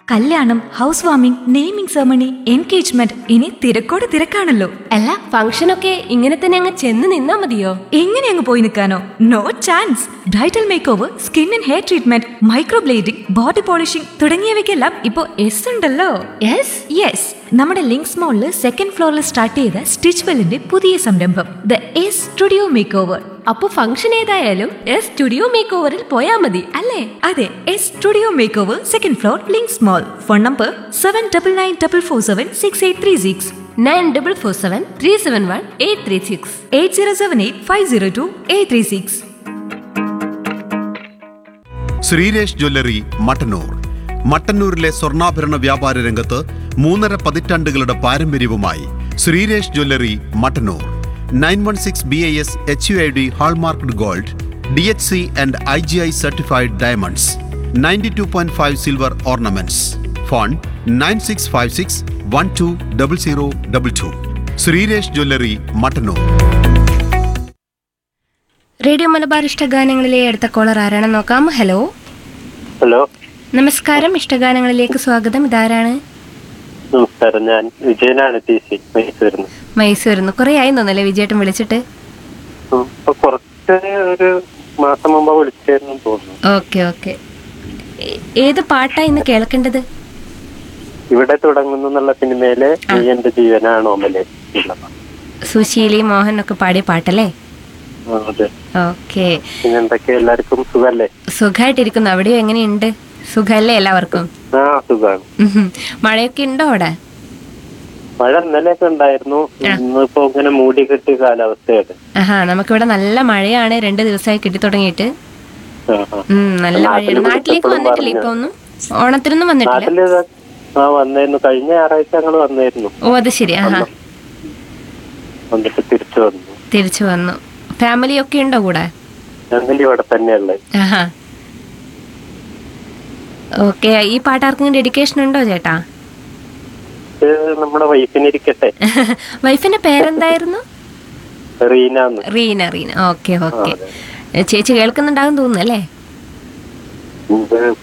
കല്യാണം house warming naming ceremony engagement ഇനി തിരക്കോട് തിരക്കാണല്ലോ അല്ല ഫംഗ്ഷനൊക്കെ ഇങ്ങനെ തന്നെ അങ്ങ് ചെന്ന് നിന്നാ മതിയോ എങ്ങനെ അങ്ങ് പോയി നിൽക്കാനോ no chance bridal makeover skin and hair treatment microblading body polishing തുടങ്ങിയവയ്ക്കെല്ലാം ഇപ്പോൾ എസ് ഉണ്ടല്ലോ യെസ് യെസ് നമ്മുടെ ലിങ്ക്സ് മോളിൽ സെക്കൻഡ് ഫ്ലോറിൽ സ്റ്റാർട്ട് ചെയ്ത സ്റ്റിച്ച് വെല്ലിന്റെ പുതിയ സംരംഭം the S studio makeover അപ്പൊ ഫംഗ്ഷൻ ഏതായാലും എസ് സ്റ്റുഡിയോ മേക്ക് ഓവറിൽ പോയാ മതി അല്ലേ അതെ S studio makeover second floor Links mall phone number seven double nine double four seven six eight three six nine double four seven three seven one eight three six eight zero seven eight five zero two eight three six Sreeresh jewellery Mattannur മട്ടന്നൂരിലെ സ്വർണ്ണാഭരണ വ്യാപാര രംഗത്ത് മൂന്നര പതിറ്റാണ്ടുകളുടെ പാരമ്പര്യവുമായി Sreeresh jewellery Mattannur nine one six B I S H U I D hallmarked gold D H C and I G I certified diamonds ninety two point five silver ornaments phone nine six five six one two double zero double two Sreeresh jewellery Mattannur radio Malabar ഇഷ്ടഗാനങ്ങളിലെ അടുത്ത caller ആരാണെന്ന് നോക്കാം hello hello നമസ്കാരം ഇഷ്ടഗാനങ്ങളിലേക്ക് സ്വാഗതം ഇതാരാണ് നമസ്കാരം ഞാൻ വിജയനാണ് ടി സി മൈസൂരിൽ നിന്ന് മൈസൂരിന്ന് കുറെ ആയി തോന്നല്ലേ വിജയേട്ടൻ വിളിച്ചിട്ട് ഉം, ഇപ്പൊ കുറച്ച് ഒരു മാസം മുമ്പ് വിളിച്ചായിരുന്നു തോന്നുന്നു ഓക്കെ ഓക്കെ ഏത് പാട്ടാ ഇന്ന് കേൾക്കേണ്ടത് ഇവിടെ തുടങ്ങുന്നു എന്നുള്ള സിനിമയിലെ നീ എന്റെ ജീവനാണ് ഓമലെ ഉള്ള പാട്ട്. സുശീലി മോഹൻ ഒക്കെ പാടിയ പാട്ടല്ലേ ആ, അതെ ഓക്കെ പിന്നെ എന്തൊക്കെ എല്ലാവർക്കും സുഖല്ലേ സുഖമായിട്ടിരിക്കുന്നു അവിടെയോ എങ്ങനെയുണ്ട് സുഖല്ലേ എല്ലാവർക്കും ആ സുഖാണ് ഉഹും. മഴയൊക്കെ ഉണ്ടോ അവിടെ മഴ ഇന്നലെയൊക്കെ ഉണ്ടായിരുന്നു ഇന്നിപ്പോ ഇങ്ങനെ മൂടി കെട്ടിയ കാലാവസ്ഥയാണ് ആഹാ നമുക്കിവിടെ നല്ല മഴയാണ് രണ്ട് ദിവസമായി കിട്ടി തുടങ്ങിയിട്ട് ആ, ആ. ഉം, നല്ല നാട്ടില് മഴയാണ് നാട്ടിലേക്ക് വിളിച്ചപ്പോഴും വന്നിട്ടില്ല ഇപ്പൊ ഒന്നും ഓണത്തിനൊന്നും വന്നിട്ടില്ല നാട്ടില് ഇതാ- ആ വന്നായിരുന്നു കഴിഞ്ഞ ഞായറാഴ്ച ഞങ്ങൾ വന്നായിരുന്നു ഓ അത് ശരി ആഹാ വന്നിട്ട് തിരിച്ചു വന്നു തിരിച്ചു വന്നു ഫാമിലി ഒക്കെ ഉണ്ടോ കൂടെ ഞങ്ങൾ ഇവിടെ തന്നെയുള്ളത് ആഹാ ഓക്കെ ഈ പാട്ട് ആർക്കും ഡെഡിക്കേഷൻ ഉണ്ടോ ചേട്ടാ ഇത് നമ്മുടെ വൈഫിനിരിക്കട്ടെ വൈഫിന്റെ പേരെന്തായിരുന്നു റീനാന്ന് റീന റീന ഓക്കെ ഓക്കെ ചേച്ചി കേൾക്കുന്നുണ്ടാകും തോന്നുന്നു അല്ലേ ഇത്